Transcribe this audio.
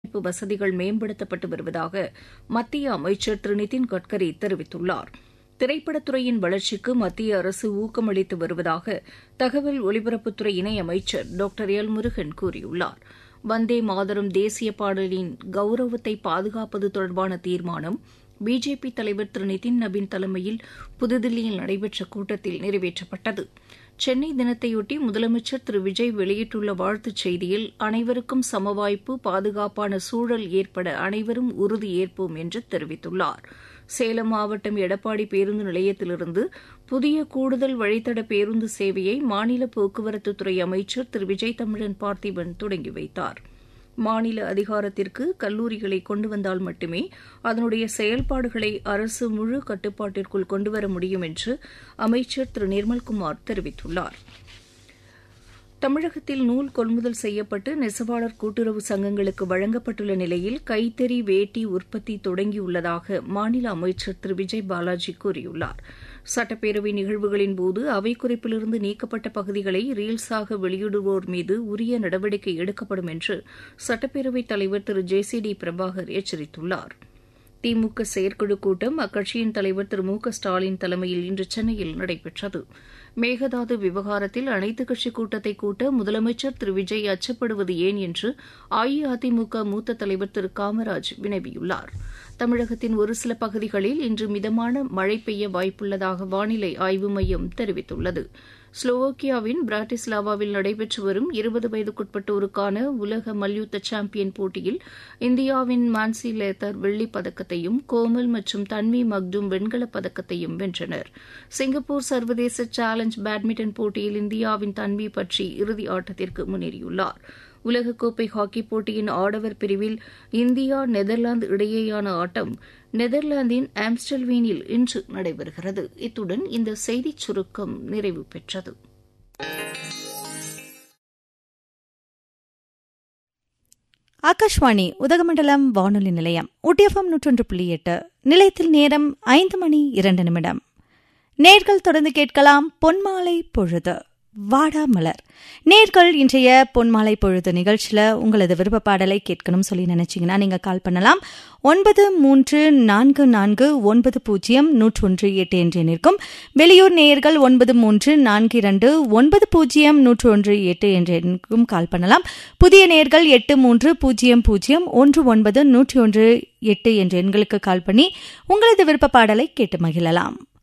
கட்டமைப்பு வசதிகள் மேம்படுத்தப்பட்டு வருவதாக மத்திய அமைச்சர் திரு நிதின் கட்கரி தெரிவித்துள்ளார் திரைப்படத்துறையின் வளர்ச்சிக்கு மத்திய அரசு ஊக்கமளித்து வருவதாக தகவல் ஒலிபரப்புத்துறை இணையமைச்சர் டாக்டர் எல் முருகன் கூறியுள்ளார் வந்தே மாதரம் தேசிய பாடலின் கௌரவத்தை பாதுகாப்பது தொடர்பான தீர்மானம் பிஜேபி தலைவர் திரு நிதின் நபின் தலைமையில் புதுதில்லியில் நடைபெற்ற கூட்டத்தில் நிறைவேற்றப்பட்டது சென்னை தினத்தையொட்டி முதலமைச்சர் திரு விஜய் வெளியிட்டுள்ள வாழ்த்துச் செய்தியில் அனைவருக்கும் சமவாய்ப்பு பாதுகாப்பான சூழல் ஏற்பட அனைவரும் உறுதியேற்போம் என்று தெரிவித்துள்ளார் சேலம் மாவட்டம் எடப்பாடி பேருந்து நிலையத்திலிருந்து புதிய கூடுதல் வழித்தட பேருந்து சேவையை மாநில போக்குவரத்துத்துறை அமைச்சர் திரு விஜய் தமிழன் பார்த்திபன் தொடங்கி வைத்தார் மாநில அதிகாரத்திற்கு கல்லூரிகளை கொண்டு வந்தால் மட்டுமே அதனுடைய செயல்பாடுகளை அரசு முழு கட்டுப்பாட்டிற்குள் கொண்டுவர முடியும் என்று அமைச்சர் திரு நிர்மல்குமார் தெரிவித்துள்ளார் தமிழகத்தில் நூல் கொள்முதல் செய்யப்பட்டு நெசவாளர் கூட்டுறவு சங்கங்களுக்கு வழங்கப்பட்டுள்ள நிலையில் கைத்தறி வேட்டி உற்பத்தி தொடங்கியுள்ளதாக மாநில அமைச்சர் திரு விஜய் பாலாஜி கூறியுள்ளார் சட்டப்பேரவை நிகழ்வுகளின் போது அவை குறிப்பிலிருந்து நீக்கப்பட்ட பகுதிகளை ரீல்ஸாக வெளியிடுவோர் மீது உரிய நடவடிக்கை எடுக்கப்படும் என்று சட்டப்பேரவைத் தலைவர் Thiru J C D Prabhakar எச்சரித்துள்ளார் திமுக செயற்குழு கூட்டம் அக்கட்சியின் தலைவர் திரு மு க ஸ்டாலின் தலைமையில் இன்று சென்னையில் நடைபெற்றது மேகதாது விவகாரத்தில் அனைத்துக் கட்சி கூட்டத்தை கூட்ட முதலமைச்சர் திரு விஜய் அச்சப்படுவது ஏன் என்று அஇஅதிமுக மூத்த தலைவர் திரு காமராஜ் வினவியுள்ளார் தமிழகத்தின் ஒரு சில பகுதிகளில் இன்று மிதமான மழை பெய்ய வாய்ப்புள்ளதாக வானிலை ஆய்வு மையம் தெரிவித்துள்ளது ஸ்லோவோக்கியாவின் பிராட்டிஸ்லாவாவில் நடைபெற்று வரும் இருபது வயதுக்குட்பட்டோருக்கான உலக மல்யுத்த சாம்பியன் போட்டியில் இந்தியாவின் மான்சி லேத்தர் வெள்ளிப் பதக்கத்தையும் கோமல் மற்றும் தன்வி மக்டும் வெண்கலப் பதக்கத்தையும் வென்றனர் சிங்கப்பூர் சர்வதேச சேலஞ்ச் பேட்மிண்டன் போட்டியில் இந்தியாவின் தன்வி பற்றி இறுதி ஆட்டத்திற்கு முன்னேறியுள்ளார் உலகக்கோப்பை ஹாக்கி போட்டியின் ஆடவர் பிரிவில் இந்தியா நெதர்லாந்து இடையேயான ஆட்டம் நெதர்லாந்தின் ஆம்ஸ்டல்வீனில் இன்று நடைபெறுகிறது இத்துடன் இந்த செய்திச் சுருக்கம் நிறைவு பெற்றது ஆகாஷ்வாணி உதகமண்டலம் வானொலி நிலையம் ஒட்டிஎஃப்எம் நூற்றொன்று புள்ளி எட்டு நிலையத்தில் நேரம் ஐந்து மணி இரண்டு நிமிடம் நேர்கள் தொடர்ந்து கேட்கலாம் பொன்மாலை பொழுது வாடா மலர் நேர்கள் இன்றைய பொன்மாலை பொழுது நிகழ்ச்சியில் உங்களது விருப்ப பாடலை கேட்கணும் சொல்லி நினைச்சீங்கன்னா நீங்கள் கால் பண்ணலாம் ஒன்பது மூன்று நான்கு நான்கு ஒன்பது பூஜ்ஜியம் நூற்று ஒன்று எட்டு என்று எண்ணிருக்கும் வெளியூர் நேயர்கள் ஒன்பது மூன்று நான்கு இரண்டு ஒன்பது பூஜ்ஜியம் நூற்று ஒன்று எட்டு என்ற எண்ணுக்கும் கால் பண்ணலாம் புதிய நேயர்கள் எட்டு மூன்று பூஜ்ஜியம் பூஜ்ஜியம் ஒன்று ஒன்பது நூற்றி ஒன்று எட்டு என்ற எண்களுக்கு கால் பண்ணி உங்களது விருப்ப பாடலை கேட்டு மகிழலாம்